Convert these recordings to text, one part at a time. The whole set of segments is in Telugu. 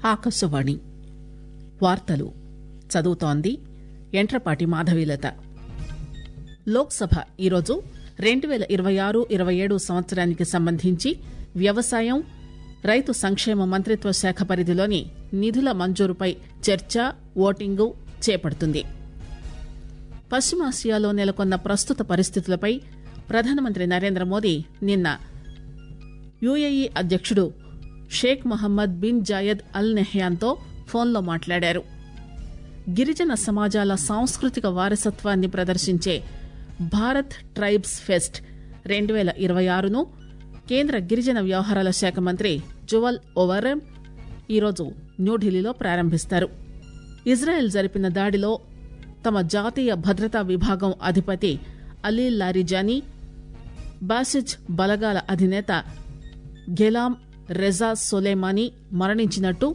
ఆకాశవాణి వార్తలు చదువుతోంది ఎంట్రపాటి మాధవీలత లోక్సభ ఈరోజు రెండు పేల ఇరవై ఆరు ఇరవై ఏడు సంవత్సరానికి సంబంధించి వ్యవసాయం రైతు సంక్షేమ మంత్రిత్వ శాఖ పరిధిలోని నిధుల మంజూరుపై చర్చ ఓటింగు చేపడుతుంది పశ్చిమాసియాలో నెలకొన్న ప్రస్తుత పరిస్థితులపై ప్రధానమంత్రి నరేంద్ర మోదీ నిన్న యుఏఈ అధ్యకుడు Sheikh Mohammed bin Zayed Al నెహ్యాన్తో ఫోన్లో మాట్లాడారు గిరిజన సమాజాల సాంస్కృతిక వారసత్వాన్ని ప్రదర్శించే భారత్ ట్రైబ్స్ ఫెస్ట్ రెండు పేల ఇరవై ఆరును కేంద్ర గిరిజన వ్యవహారాల శాఖ మంత్రి జువల్ ఓవరెమ్ ఈరోజు న్యూఢిల్లీలో ప్రారంభిస్తారు ఇజ్రాయెల్ జరిపిన దాడిలో తమ జాతీయ భద్రతా విభాగం అధిపతి అలీ లారిజానీ బాసిజ్ బలగాల అధినేత ఘెలాం రెజా సొలేమానీ మరణించినట్టు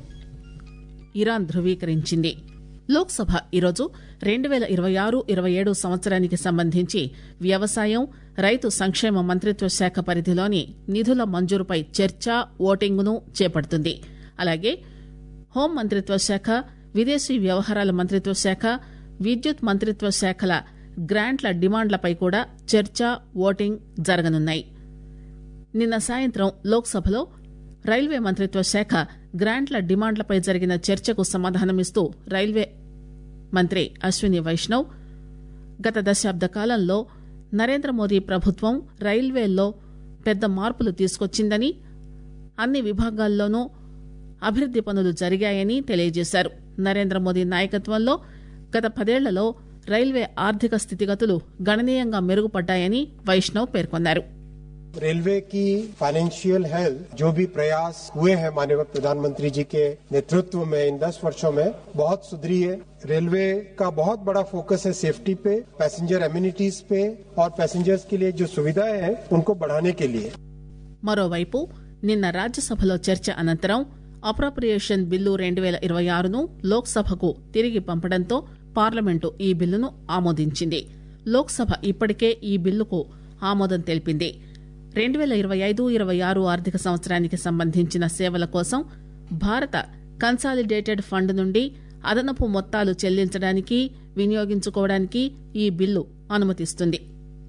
ఇరాన్ ధృవీకరించింది లోక్సభ ఈరోజు రెండు పేల ఇరవై ఆరు ఇరవై ఏడు సంవత్సరానికి సంబంధించి వ్యవసాయం రైతు సంక్షేమ మంత్రిత్వ శాఖ పరిధిలోని నిధుల మంజూరుపై చర్చ ఓటింగును చేపడుతుంది అలాగే హోం మంత్రిత్వ శాఖ విదేశీ వ్యవహారాల మంత్రిత్వ శాఖ విద్యుత్ మంత్రిత్వ శాఖల గ్రాంట్ల డిమాండ్లపై కూడా చర్చ ఓటింగ్ జరగనున్నాయి నిన్న సాయంత్రం లోక్సభలో రైల్వే మంత్రిత్వ శాఖ గ్రాంట్ల డిమాండ్లపై జరిగిన చర్చకు సమాధానమిస్తూ రైల్వే మంత్రి అశ్విని వైష్ణవ్ గత దశాబ్ద కాలంలో నరేంద్ర మోదీ ప్రభుత్వం రైల్వేల్లో పెద్ద మార్పులు తీసుకొచ్చిందని అన్ని విభాగాల్లోనూ అభివృద్ది పనులు జరిగాయని తెలియజేశారు నరేంద్ర మోదీ నాయకత్వంలో గత పదేళ్లలో రైల్వే ఆర్థిక స్థితిగతులు గణనీయంగా మెరుగుపడ్డాయని వైష్ణవ్ పేర్కొన్నారు रेलवे की फाइनेंशियल हेल्थ जो भी प्रयास हुए हैं माननीय प्रधानमंत्री जी के नेतृत्व में इन दस वर्षों में बहुत सुधरी है रेलवे का बहुत बड़ा फोकस है सेफ्टी पे पैसेंजर एम्यूनिटीज पे और पैसेंजर्स के लिए जो सुविधाएं हैं उनको बढ़ाने के लिए మరోవైపు నిన్న రాజ్యసభలో చర్చ అనంతరం అప్రోప్రియేషన్ బిల్లు రెండు పేల ఇరవై ఆరును లోక్సభకు తిరిగి పంపడంతో పార్లమెంటు ఈ బిల్లును ఆమోదించింది లోక్సభ ఇప్పటికే ఈ బిల్లుకు ఆమోదం తెలిపింది రెండు పేల ఇరవై ఐదు ఇరవై ఆరు ఆర్థిక సంవత్సరానికి సంబంధించిన సేవల కోసం భారత కన్సాలిడేటెడ్ ఫండ్ నుండి అదనపు మొత్తాలు చెల్లించడానికి వినియోగించుకోవడానికి ఈ బిల్లు అనుమతిస్తుంది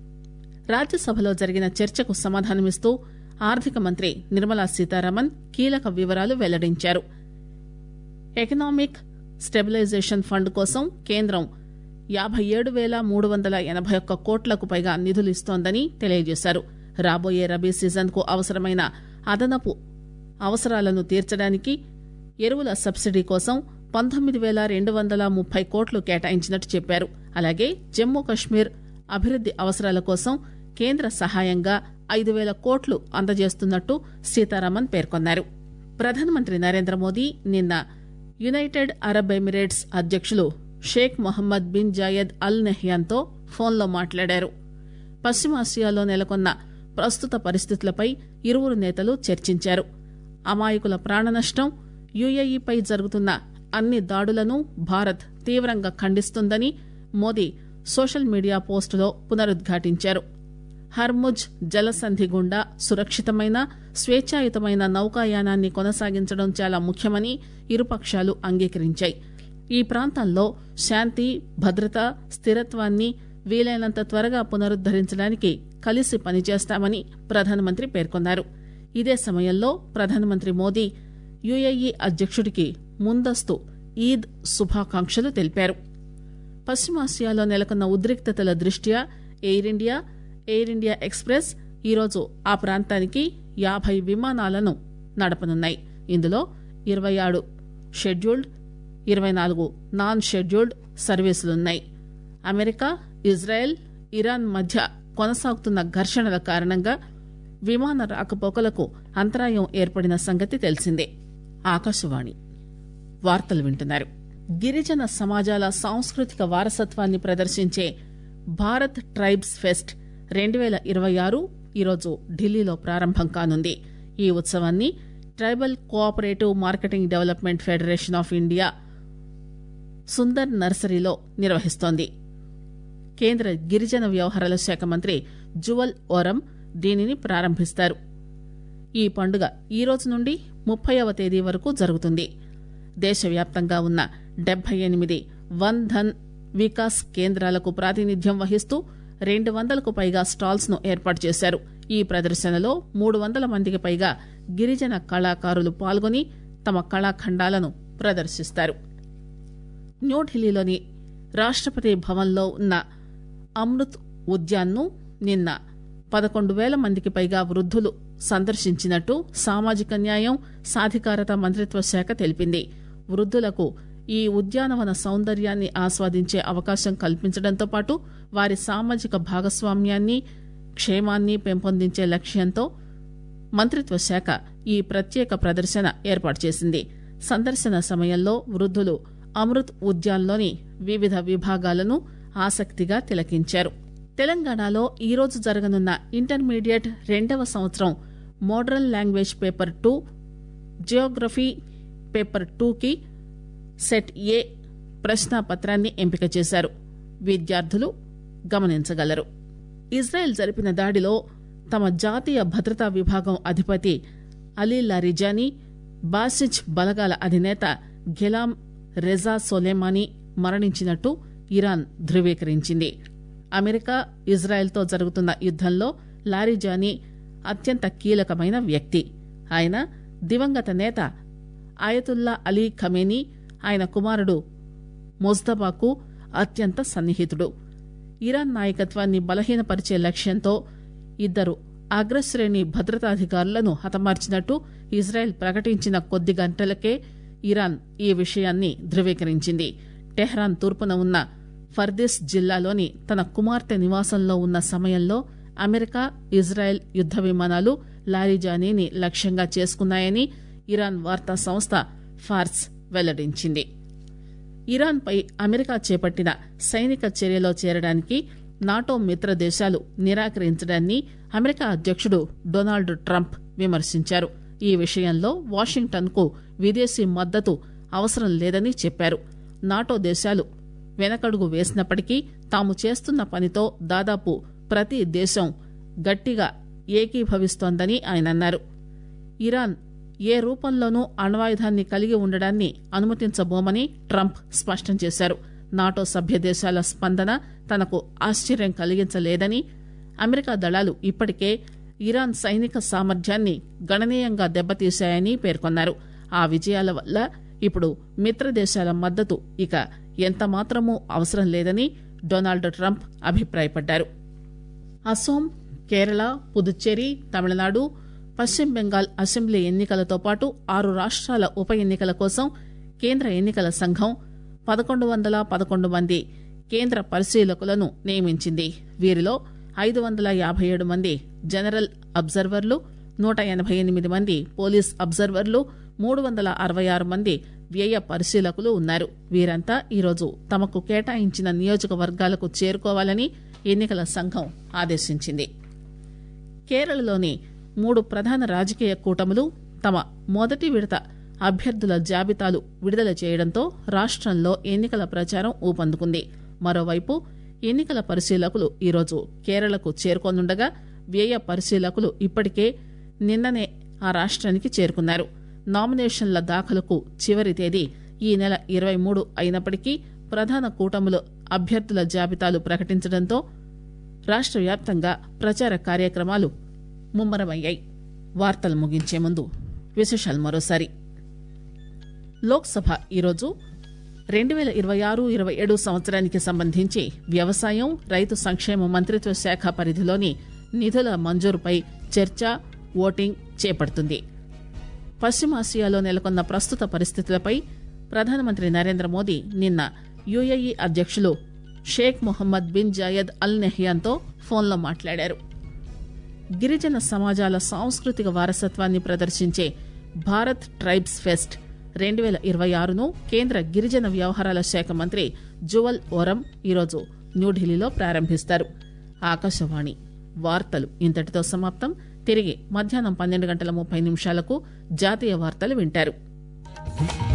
రాజ్యసభలో జరిగిన చర్చకు సమాధానమిస్తూ ఆర్థిక మంత్రి నిర్మలా సీతారామన్ కీలక వివరాలు వెల్లడించారు ఎకనామిక్ స్టెబిలైజేషన్ ఫండ్ కోసం కేంద్రం యాభై ఏడు పేల మూడు వందల ఎనభై ఒక్క కోట్లకు పైగా నిధులు ఇస్తోందని తెలియజేశారు రాబోయే రబీ సీజన్ కు అవసరమైన అదనపు అవసరాలను తీర్చడానికి ఎరువుల సబ్సిడీ కోసం పంతొమ్మిది పేల రెండు వందల ముప్పై కోట్లు కేటాయించినట్టు చెప్పారు అలాగే జమ్మూ కశ్మీర్ అభివృద్ది అవసరాల కోసం కేంద్ర సహాయంగా ఐదు పేల కోట్లు అందజేస్తున్నట్టు సీతారామన్ పేర్కొన్నారు ప్రధానమంత్రి నరేంద్ర మోదీ నిన్న యునైటెడ్ అరబ్ ఎమిరేట్స్ అధ్యకులు Sheikh Mohammed bin Zayed Al నెహ్యాన్తో ఫోన్లో మాట్లాడారు పశ్చిమాసియాలో నెలకొన్న ప్రస్తుత పరిస్థితులపై ఇరువురు నేతలు చర్చించారు అమాయకుల ప్రాణనష్టం యుఏఈపై జరుగుతున్న అన్ని దాడులను భారత్ తీవ్రంగా ఖండిస్తుందని మోదీ సోషల్ మీడియా పోస్టులో పునరుద్ఘాటించారు హర్ముజ్ జలసంధి గుండా సురక్షితమైన స్వేచ్ఛాయుతమైన నౌకాయానాన్ని కొనసాగించడం చాలా ముఖ్యమని ఇరుపక్షాలు అంగీకరించాయి ఈ ప్రాంతంలో శాంతి భద్రత స్థిరత్వాన్ని వీలైనంత త్వరగా పునరుద్దరించడానికి కలిసి పనిచేస్తామని ప్రధానమంత్రి పేర్కొన్నారు ఇదే సమయంలో ప్రధానమంత్రి మోదీ యుఏఈ అధ్యకుడికి ముందస్తు ఈద్ శుభాకాంక్షలు తెలిపారు పశ్చిమాసియాలో నెలకొన్న ఉద్రిక్తతల దృష్ట్యా Air India Air India Express ఈరోజు ఆ ప్రాంతానికి యాభై విమానాలను నడపనున్నాయి ఇందులో ఇరవై ఆరు షెడ్యూల్డ్ ఇరవై నాలుగు నాన్ షెడ్యూల్డ్ సర్వీసులున్నాయి అమెరికా ఇజ్రాయెల్ ఇరాన్ మధ్య కొనసాగుతున్న ఘర్షణల కారణంగా విమాన రాకపోకలకు అంతరాయం ఏర్పడిన సంగతి తెలిసిందే ఆకాశవాణి వార్తలు వింటున్నారు గిరిజన సమాజాల సాంస్కృతిక వారసత్వాన్ని ప్రదర్శించే భారత్ ట్రైబ్స్ ఫెస్ట్ రెండు పేల ఇరవై ఆరు ఈరోజు ఢిల్లీలో ప్రారంభం కానుంది ఈ ఉత్సవాన్ని tribal cooperative marketing development federation of India Sundar నర్సరీలో నిర్వహిస్తోంది కేంద్ర గిరిజన వ్యవహారాల శాఖ మంత్రి జువల్ ఓరం దీనిని ప్రారంభిస్తారు ఈ పండుగ ఈ రోజు నుండి ముప్పైవ తేదీ వరకు జరుగుతుంది దేశవ్యాప్తంగా ఉన్న డెబ్బై ఎనిమిది వన్ ధన్ వికాస్ కేంద్రాలకు ప్రాతినిధ్యం వహిస్తూ రెండు వందలకు పైగా స్టాల్స్ ను ఏర్పాటు చేశారు ఈ ప్రదర్శనలో మూడు వందల మందికి పైగా గిరిజన కళాకారులు పాల్గొని తమ కళాఖండాలను ప్రదర్శిస్తారు న్యూఢిల్లీలోని రాష్టపతి భవన్లో ఉన్న అమృత్ ఉద్యాన్ను నిన్న పదకొండు వేల మందికి పైగా వృద్ధులు సందర్శించినట్టు సామాజిక న్యాయం సాధికారత మంత్రిత్వ శాఖ తెలిపింది వృద్ధులకు ఈ ఉద్యానవన సౌందర్యాన్ని ఆస్వాదించే అవకాశం కల్పించడంతో పాటు వారి సామాజిక భాగస్వామ్యాన్ని క్షేమాన్ని పెంపొందించే లక్ష్యంతో మంత్రిత్వ శాఖ ఈ ప్రత్యేక ప్రదర్శన ఏర్పాటు చేసింది సందర్శన సమయంలో వృద్ధులు అమృత్ ఉద్యాన్లోని వివిధ విభాగాలను ఆసక్తిగా తిలకించారు తెలంగాణలో ఈరోజు జరగనున్న ఇంటర్మీడియట్ రెండవ సంవత్సరం modern language paper two geography paper టూకి సెట్ ఏ ప్రశ్నాపత్రాన్ని ఎంపిక చేశారు విద్యార్థులు గమనించగలరు ఇజ్రాయెల్ జరిపిన దాడిలో తమ జాతీయ భద్రతా విభాగం అధిపతి అలీ లారిజానీ బాసిజ్ బలగాల అధినేత ఘెలాం రెజా సొలేమానీ మరణించినట్టు ఇరాన్ ధృవీకరించింది అమెరికా ఇజ్రాయెల్తో జరుగుతున్న యుద్దంలో లారిజానీ అత్యంత కీలకమైన వ్యక్తి ఆయన దివంగత నేత ఆయతుల్లా అలీ ఖమేనీ ఆయన కుమారుడు మొజ్తబాకు అత్యంత సన్నిహితుడు ఇరాన్ నాయకత్వాన్ని బలహీనపరిచే లక్ష్యంతో ఇద్దరు అగ్రశ్రేణి భద్రతాధికారులను హతమార్చినట్టు ఇజ్రాయెల్ ప్రకటించిన కొద్ది గంటలకే ఇరాన్ ఈ విషయాన్ని ధృవీకరించింది టెహ్రాన్ తూర్పున ఉన్న ఫర్దిస్ జిల్లాలోని తన కుమార్తె నివాసంలో ఉన్న సమయంలో అమెరికా ఇజ్రాయెల్ యుద్ద విమానాలు లారిజానీని లక్ష్యంగా చేసుకున్నాయని ఇరాన్ వార్తా సంస్థ ఫార్స్ వెల్లడించింది ఇరాన్పై అమెరికా చేపట్టిన సైనిక చర్యలో చేరడానికి నాటో మిత్ర దేశాలు నిరాకరించడాన్ని అమెరికా అధ్యక్షుడు డొనాల్డ్ ట్రంప్ విమర్శించారు ఈ విషయంలో వాషింగ్టన్ కు విదేశీ మద్దతు అవసరం లేదని చెప్పారు నాటో దేశాలు వెనకడుగు వేసినప్పటికీ తాము చేస్తున్న పనితో దాదాపు ప్రతి దేశం గట్టిగా ఏకీభవిస్తోందని ఆయన అన్నారు ఇరాన్ ఏ రూపంలోనూ అణ్వాయుధాన్ని కలిగి ఉండడాన్ని అనుమతించబోమని ట్రంప్ స్పష్టం చేశారు నాటో సభ్య దేశాల స్పందన తనకు ఆశ్చర్యం కలిగించలేదని అమెరికా దళాలు ఇప్పటికే ఇరాన్ సైనిక సామర్థ్యాన్ని గణనీయంగా దెబ్బతీశాయని పేర్కొన్నారు ఆ విజయాల వల్ల ఇప్పుడు మిత్ర దేశాల మద్దతు ఇక ఎంతమాత్రమూ అవసరం లేదని డొనాల్డ్ ట్రంప్ అభిప్రాయపడ్డారు అసోం కేరళ పుదుచ్చేరి తమిళనాడు పశ్చిమ బెంగాల్ అసెంబ్లీ ఎన్నికలతో పాటు ఆరు రాష్ట్రాల ఉప ఎన్నికల కోసం కేంద్ర ఎన్నికల సంఘం పదకొండు వందల పదకొండు మంది కేంద్ర పరిశీలకులను నియమించింది వీరిలో ఐదు వందల యాభై ఏడు మంది జనరల్ అబ్జర్వర్లు నూట ఎనభై ఎనిమిది మంది పోలీస్ అబ్జర్వర్లు మూడు వందల అరవై ఆరు మంది వ్యయ పరిశీలకులు ఉన్నారు వీరంతా ఈరోజు తమకు కేటాయించిన నియోజకవర్గాలకు చేరుకోవాలని ఎన్నికల సంఘం ఆదేశించింది కేరళలోని మూడు ప్రధాన రాజకీయ కూటములు తమ మొదటి విడత అభ్యర్థుల జాబితాలు విడుదల చేయడంతో రాష్టంలో ఎన్నికల ప్రచారం ఊపందుకుంది మరోవైపు ఎన్నికల పరిశీలకులు ఈరోజు కేరళకు చేరుకోనుండగా వ్యయ పరిశీలకులు ఇప్పటికే నిన్ననే ఆ రాష్ట్రానికి చేరుకున్నారు నామినేషన్ల దాఖలుకు చివరి తేదీ ఈ నెల ఇరవై మూడు అయినప్పటికీ ప్రధాన కూటములు అభ్యర్థుల జాబితాలు ప్రకటించడంతో రాష్ట్ర వ్యాప్తంగా ప్రచార కార్యక్రమాలు ముమ్మరమయ్యాయి వార్తలు ముగించే ముందు విశేషాలు మరోసారి లోక్సభ ఈరోజు రెండు వేల ఇరవై ఆరు ఇరవై ఏడు సంవత్సరానికి సంబంధించి వ్యవసాయం రైతు సంక్షేమ మంత్రిత్వ శాఖ పరిధిలోని నిధుల మంజూరుపై చర్చ ఓటింగ్ చేపడుతుంది పశ్చిమాసియాలో నెలకొన్న ప్రస్తుత పరిస్థితులపై ప్రధానమంత్రి నరేంద్ర మోదీ నిన్న యుఏఈ అధ్యక్షులు Sheikh Mohammed bin Zayed Al నెహ్యాన్తో ఫోన్లో మాట్లాడారు గిరిజన సమాజాల సాంస్కృతిక వారసత్వాన్ని ప్రదర్శించే భారత్ ట్రైబ్స్ ఫెస్ట్ రెండు వేల ఇరవై ఆరును కేంద్ర గిరిజన వ్యవహారాల శాఖ మంత్రి జువల్ ఓరం ఈరోజు న్యూఢిల్లీలో ప్రారంభిస్తారు ఆకాశవాణి వార్తలు ఇంతటితో సమాప్తం తిరిగి మధ్యాహ్నం పన్నెండు గంటల ముప్పై నిమిషాలకు జాతీయ వార్తలు వింటారు